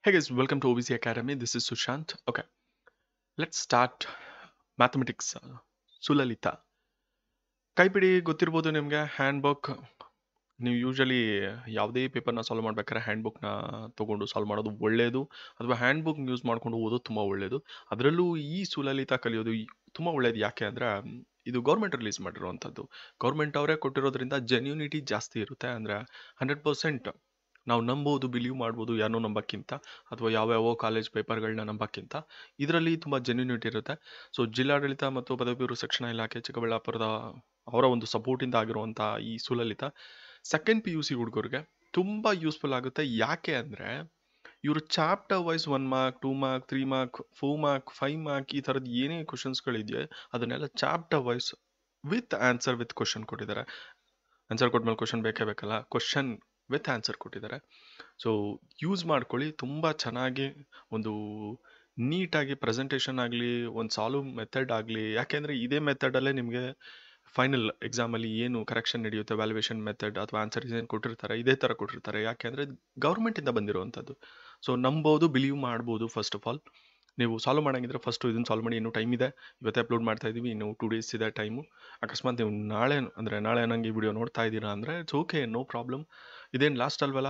Hey guys, welcome to OBC Academy. This is Sushant. Okay, let's start mathematics. ಸುಲಲಿತ ಕೈಪಿಡಿ ಗೊತ್ತಿರ್ಬೋದು ನಿಮಗೆ hand book ನೀವು usually ಯಾವುದೇ ಪೇಪರ್ನ ಸಾಲ್ವ್ ಮಾಡ್ಬೇಕಾದ್ರೆ ಹ್ಯಾಂಡ್ ಬುಕ್ನ ತೊಗೊಂಡು ಸಾಲ್ವ್ ಮಾಡೋದು ಒಳ್ಳೆಯದು ಅಥವಾ ಹ್ಯಾಂಡ್ ಬುಕ್ ಯೂಸ್ ಮಾಡ್ಕೊಂಡು ಓದೋದು ತುಂಬ ಒಳ್ಳೆಯದು ಅದರಲ್ಲೂ ಈ ಸುಲಲಿತ ಕಲಿಯೋದು ಈ- ತುಂಬ ಒಳ್ಳೆಯದು ಯಾಕೆ ಅಂದರೆ ಇದು ಗೌರ್ಮೆಂಟ್ ರಿಲೀಸ್ ಮಾಡಿರುವಂಥದ್ದು ಗೌರ್ಮೆಂಟ್ ಅವರೇ ಕೊಟ್ಟಿರೋದ್ರಿಂದ ಜೆನ್ಯೂನಿಟಿ ಜಾಸ್ತಿ ಇರುತ್ತೆ ಅಂದರೆ ಹಂಡ್ರೆಡ್ ಪರ್ಸೆಂಟ್ ನಾವು ನಂಬೋದು ಬಿಲೀವ್ ಮಾಡ್ಬೋದು ಯಾರನ್ನೋ ನಂಬಕ್ಕಿಂತ ಅಥವಾ ಯಾವ್ಯಾವ ಕಾಲೇಜ್ ಪೇಪರ್ಗಳನ್ನ ನಂಬಕ್ಕಿಂತ ಇದರಲ್ಲಿ ತುಂಬ ಜೆನ್ಯೂನಿಟಿ ಇರುತ್ತೆ ಸೊ ಜಿಲ್ಲಾಡಳಿತ ಮತ್ತು ಪದವಿ ಪೂರ್ವ ಶಿಕ್ಷಣ ಇಲಾಖೆ ಚಿಕ್ಕಬಳ್ಳಾಪುರದ ಅವರ ಒಂದು ಸಪೋರ್ಟಿಂದ ಆಗಿರುವಂಥ ಈ ಸುಲಲಿತ ಸೆಕೆಂಡ್ ಪಿ ಯು ಸಿ ಹುಡುಗರಿಗೆ ತುಂಬ ಯೂಸ್ಫುಲ್ ಆಗುತ್ತೆ ಯಾಕೆ ಅಂದರೆ ಇವರು chapter wise one mark two mark three mark four mark five mark ಈ ಥರದ್ದು ಏನೇ ಕ್ವಶನ್ಸ್ಗಳಿದೆಯೋ ಅದನ್ನೆಲ್ಲ chapter wise with answer with question ಕೊಟ್ಟಿದ್ದಾರೆ ಆನ್ಸರ್ ಕೊಟ್ಮೇಲೆ ಕ್ವಶನ್ ಬೇಕೇ ಬೇಕಲ್ಲ ಕ್ವಶನ್ ವಿತ್ ಆನ್ಸರ್ ಕೊಟ್ಟಿದ್ದಾರೆ ಸೊ ಯೂಸ್ ಮಾಡ್ಕೊಳ್ಳಿ ತುಂಬ ಚೆನ್ನಾಗಿ ಒಂದು ನೀಟಾಗಿ ಪ್ರೆಸೆಂಟೇಷನ್ ಆಗಲಿ ಒಂದು ಸಾಲ್ವ್ ಮೆಥಡ್ ಆಗಲಿ ಯಾಕೆಂದರೆ ಇದೇ ಮೆಥಡಲ್ಲೇ ನಿಮಗೆ ಫೈನಲ್ ಎಕ್ಸಾಮಲ್ಲಿ ಏನು ಕರೆಕ್ಷನ್ ನಡೆಯುತ್ತೆ ವ್ಯಾಲ್ಯೂಯೇಷನ್ ಮೆಥಡ್ ಅಥವಾ ಆನ್ಸರ್ ಏನು ಕೊಟ್ಟಿರ್ತಾರೆ ಇದೇ ಥರ ಕೊಟ್ಟಿರ್ತಾರೆ ಯಾಕೆಂದರೆ ಗೌರ್ಮೆಂಟಿಂದ ಬಂದಿರುವಂಥದ್ದು ಸೊ ನಂಬೋದು ಬಿಲೀವ್ ಮಾಡ್ಬೋದು ಫಸ್ಟ್ ಆಫ್ ಆಲ್ ನೀವು ಸಾಲ್ವ್ ಮಾಡಂಗಿದ್ರೆ ಫಸ್ಟು ಇದನ್ನು ಸಾಲ್ವ್ ಮಾಡಿ ಇನ್ನೂ ಟೈಮ್ ಇದೆ ಇವತ್ತೇ ಅಪ್ಲೋಡ್ ಮಾಡ್ತಾ ಇದ್ದೀವಿ ಇನ್ನು ಟೂ ಡೇಸ್ ಇದೆ ಟೈಮು ಅಕಸ್ಮಾತ್ ನೀವು ನಾಳೆ ಅಂದರೆ ನಾಳೆ ನಂಗೆ ಈ ವಿಡಿಯೋ ನೋಡ್ತಾ ಇದ್ದೀರಾ ಅಂದರೆ ಇಟ್ಸ್ ಓಕೆ ನೋ ಪ್ರಾಬ್ಲಮ್ ಇದೇನು ಲಾಸ್ಟ್ ಅಲ್ವಲ್ಲ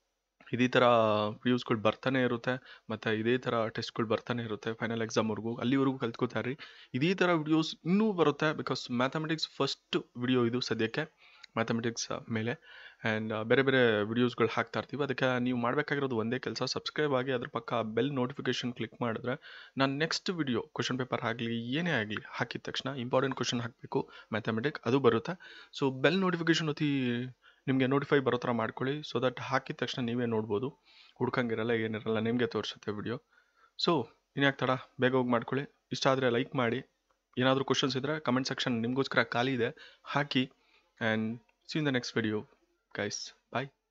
ಇದೇ ಥರ ವ್ಯೂಸ್ಗಳು ಬರ್ತಾನೆ ಇರುತ್ತೆ ಮತ್ತು ಇದೇ ಥರ ಟೆಸ್ಟ್ಗಳು ಬರ್ತಾನೆ ಇರುತ್ತೆ ಫೈನಲ್ ಎಕ್ಸಾಮ್ವರೆಗೂ ಅಲ್ಲಿವರೆಗೂ ಕಲ್ತ್ಕೋತಾರೆ ಇದೇ ಥರ ವಿಡಿಯೋಸ್ ಇನ್ನೂ ಬರುತ್ತೆ ಬಿಕಾಸ್ ಮ್ಯಾಥಮೆಟಿಕ್ಸ್ ಫಸ್ಟ್ ವಿಡಿಯೋ ಇದು ಸದ್ಯಕ್ಕೆ ಮ್ಯಾಥಮೆಟಿಕ್ಸ್ ಮೇಲೆ ಆ್ಯಂಡ್ ಬೇರೆ ಬೇರೆ ವಿಡಿಯೋಸ್ಗಳು ಹಾಕ್ತಾ ಇರ್ತೀವಿ ಅದಕ್ಕೆ ನೀವು ಮಾಡಬೇಕಾಗಿರೋದು ಒಂದೇ ಕೆಲಸ ಸಬ್ಸ್ಕ್ರೈಬ್ ಆಗಿ ಅದ್ರ ಪಕ್ಕ ಬೆಲ್ ನೋಟಿಫಿಕೇಶನ್ ಕ್ಲಿಕ್ ಮಾಡಿದ್ರೆ ನಾನು ನೆಕ್ಸ್ಟ್ ವಿಡಿಯೋ ಕ್ವಶನ್ ಪೇಪರ್ ಆಗಲಿ ಏನೇ ಆಗಲಿ ಹಾಕಿದ ತಕ್ಷಣ ಇಂಪಾರ್ಟೆಂಟ್ ಕ್ವಶನ್ ಹಾಕಬೇಕು ಮ್ಯಾಥಮೆಟಿಕ್ ಅದು ಬರುತ್ತೆ ಸೊ ಬೆಲ್ ನೋಟಿಫಿಕೇಶನ್ ಒತ್ತಿ ನಿಮಗೆ ನೋಟಿಫೈ ಬರೋ ಥರ ಮಾಡ್ಕೊಳ್ಳಿ ಸೊ ದಟ್ ಹಾಕಿದ ತಕ್ಷಣ ನೀವೇ ನೋಡ್ಬೋದು ಹುಡ್ಕಂಗಿರಲ್ಲ ಏನಿರಲ್ಲ ನಿಮಗೆ ತೋರಿಸುತ್ತೆ ವಿಡಿಯೋ ಸೊ ಇನ್ಯಾಕೆ ತಡ ಬೇಗ ಹೋಗಿ ಮಾಡ್ಕೊಳ್ಳಿ ಇಷ್ಟ ಆದರೆ ಲೈಕ್ ಮಾಡಿ ಏನಾದರೂ ಕ್ವಶನ್ಸ್ ಇದ್ದರೆ ಕಮೆಂಟ್ ಸೆಕ್ಷನ್ ನಿಮಗೋಸ್ಕರ ಖಾಲಿ ಇದೆ ಹಾಕಿ and see in the next video guys bye